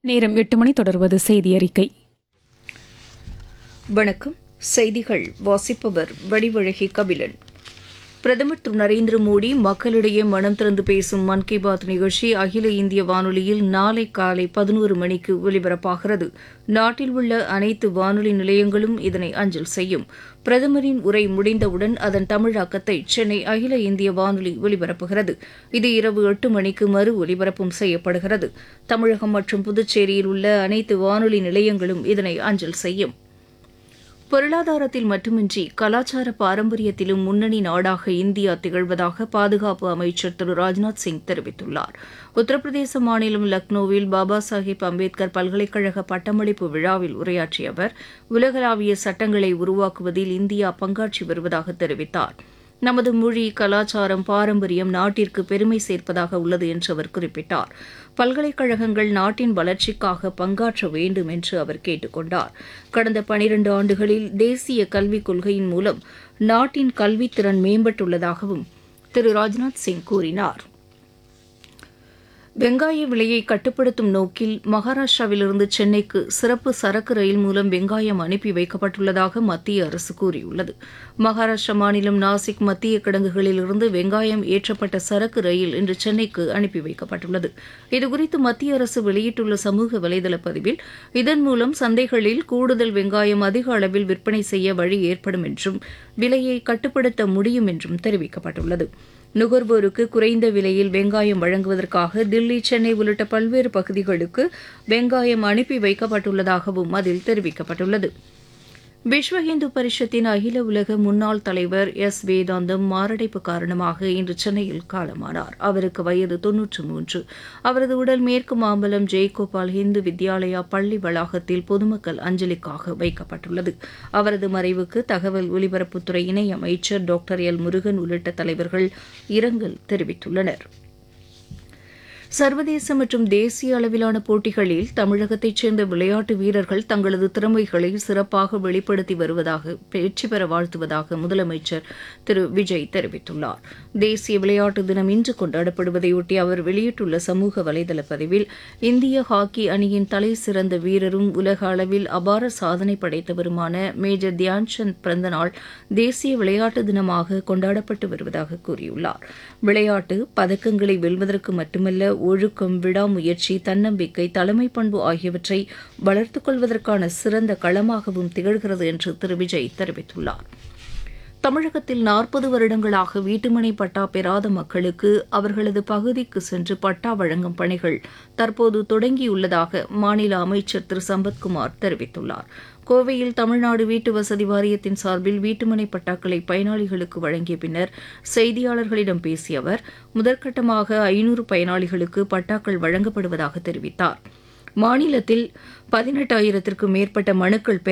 நேரம் எட்டு மணி தொடர்வது செய்தி அறிக்கை வணக்கம் செய்திகள் வாசிப்பவர் வடிவழகி கபிலன் பிரதமர் திரு நரேந்திர மோடி மக்களிடையே மனம் திறந்து பேசும் மன் கி பாத் நிகழ்ச்சி அகில இந்திய வானொலியில் நாளை காலை பதினோரு மணிக்கு ஒலிபரப்பாகிறது நாட்டில் உள்ள அனைத்து வானொலி நிலையங்களும் இதனை அஞ்சல் செய்யும் பிரதமரின் உரை முடிந்தவுடன் அதன் தமிழாக்கத்தை சென்னை அகில இந்திய வானொலி ஒலிபரப்புகிறது இது இரவு எட்டு மணிக்கு மறு ஒலிபரப்பும் செய்யப்படுகிறது தமிழகம் மற்றும் புதுச்சேரியில் உள்ள அனைத்து வானொலி நிலையங்களும் இதனை அஞ்சல் செய்யும் பொருளாதாரத்தில் மட்டுமின்றி கலாச்சார பாரம்பரியத்திலும் முன்னணி நாடாக இந்தியா திகழ்வதாக பாதுகாப்பு அமைச்சர் திரு ராஜ்நாத் சிங் தெரிவித்துள்ளார் உத்தரப்பிரதேச மாநிலம் லக்னோவில் பாபா சாஹேப் அம்பேத்கர் பல்கலைக்கழக பட்டமளிப்பு விழாவில் உரையாற்றிய அவர் உலகளாவிய சட்டங்களை உருவாக்குவதில் இந்தியா பங்காற்றி வருவதாக தெரிவித்தார் நமது மொழி கலாச்சாரம் பாரம்பரியம் நாட்டிற்கு பெருமை சேர்ப்பதாக உள்ளது என்று அவர் குறிப்பிட்டார் பல்கலைக்கழகங்கள் நாட்டின் வளர்ச்சிக்காக பங்காற்ற வேண்டும் என்று அவர் கேட்டுக் கொண்டார் கடந்த பனிரண்டு ஆண்டுகளில் தேசிய கல்விக் கொள்கையின் மூலம் நாட்டின் கல்வித்திறன் மேம்பட்டுள்ளதாகவும் திரு ராஜ்நாத் சிங் கூறினார் வெங்காய விலையை கட்டுப்படுத்தும் நோக்கில் மகாராஷ்டிராவிலிருந்து சென்னைக்கு சிறப்பு சரக்கு ரயில் மூலம் வெங்காயம் அனுப்பி வைக்கப்பட்டுள்ளதாக மத்திய அரசு கூறியுள்ளது மகாராஷ்டிரா மாநிலம் நாசிக் மத்திய கிடங்குகளிலிருந்து வெங்காயம் ஏற்றப்பட்ட சரக்கு ரயில் இன்று சென்னைக்கு அனுப்பி வைக்கப்பட்டுள்ளது இதுகுறித்து மத்திய அரசு வெளியிட்டுள்ள சமூக வலைதள பதிவில் இதன் மூலம் சந்தைகளில் கூடுதல் வெங்காயம் அதிக அளவில் விற்பனை செய்ய வழி ஏற்படும் என்றும் விலையை கட்டுப்படுத்த முடியும் என்றும் தெரிவிக்கப்பட்டுள்ளது நுகர்வோருக்கு குறைந்த விலையில் வெங்காயம் வழங்குவதற்காக தில்லி சென்னை உள்ளிட்ட பல்வேறு பகுதிகளுக்கு வெங்காயம் அனுப்பி வைக்கப்பட்டுள்ளதாகவும் அதில் தெரிவிக்கப்பட்டுள்ளது விஸ்வ இந்து பரிஷத்தின் அகில உலக முன்னாள் தலைவர் எஸ் வேதாந்தம் மாரடைப்பு காரணமாக இன்று சென்னையில் காலமானார் அவருக்கு வயது தொன்னூற்று மூன்று அவரது உடல் மேற்கு மாம்பலம் ஜெயகோபால் இந்து வித்யாலயா பள்ளி வளாகத்தில் பொதுமக்கள் அஞ்சலிக்காக வைக்கப்பட்டுள்ளது அவரது மறைவுக்கு தகவல் ஒலிபரப்புத்துறை இணை அமைச்சர் டாக்டர் எல் முருகன் உள்ளிட்ட தலைவர்கள் இரங்கல் தெரிவித்துள்ளனர் சர்வதேச மற்றும் தேசிய அளவிலான போட்டிகளில் தமிழகத்தைச் சேர்ந்த விளையாட்டு வீரர்கள் தங்களது திறமைகளை சிறப்பாக வெளிப்படுத்தி வருவதாக வெற்றி பெற வாழ்த்துவதாக முதலமைச்சர் திரு விஜய் தெரிவித்துள்ளார் தேசிய விளையாட்டு தினம் இன்று கொண்டாடப்படுவதையொட்டி அவர் வெளியிட்டுள்ள சமூக வலைதள பதிவில் இந்திய ஹாக்கி அணியின் தலை சிறந்த வீரரும் உலக அளவில் அபார சாதனை படைத்தவருமான மேஜர் தியான்சந்த் பிறந்த நாள் தேசிய விளையாட்டு தினமாக கொண்டாடப்பட்டு வருவதாக கூறியுள்ளார் விளையாட்டு பதக்கங்களை வெல்வதற்கு மட்டுமல்ல ஒழுக்கம் விடாமுயற்சி தன்னம்பிக்கை தலைமை பண்பு ஆகியவற்றை வளர்த்துக் கொள்வதற்கான சிறந்த களமாகவும் திகழ்கிறது என்று திரு விஜய் தெரிவித்துள்ளார் தமிழகத்தில் நாற்பது வருடங்களாக வீட்டுமனை பட்டா பெறாத மக்களுக்கு அவர்களது பகுதிக்கு சென்று பட்டா வழங்கும் பணிகள் தற்போது தொடங்கியுள்ளதாக மாநில அமைச்சர் திரு சம்பத்குமார் தெரிவித்துள்ளார் கோவையில் தமிழ்நாடு வீட்டு வசதி வாரியத்தின் சார்பில் வீட்டுமனை பட்டாக்களை பயனாளிகளுக்கு வழங்கிய பின்னர் செய்தியாளர்களிடம் பேசிய அவர் முதற்கட்டமாக ஐநூறு பயனாளிகளுக்கு பட்டாக்கள் வழங்கப்படுவதாக தெரிவித்தார் மாநிலத்தில் பதினெட்டாயிரத்திற்கும் மேற்பட்ட மனுக்கள் பெற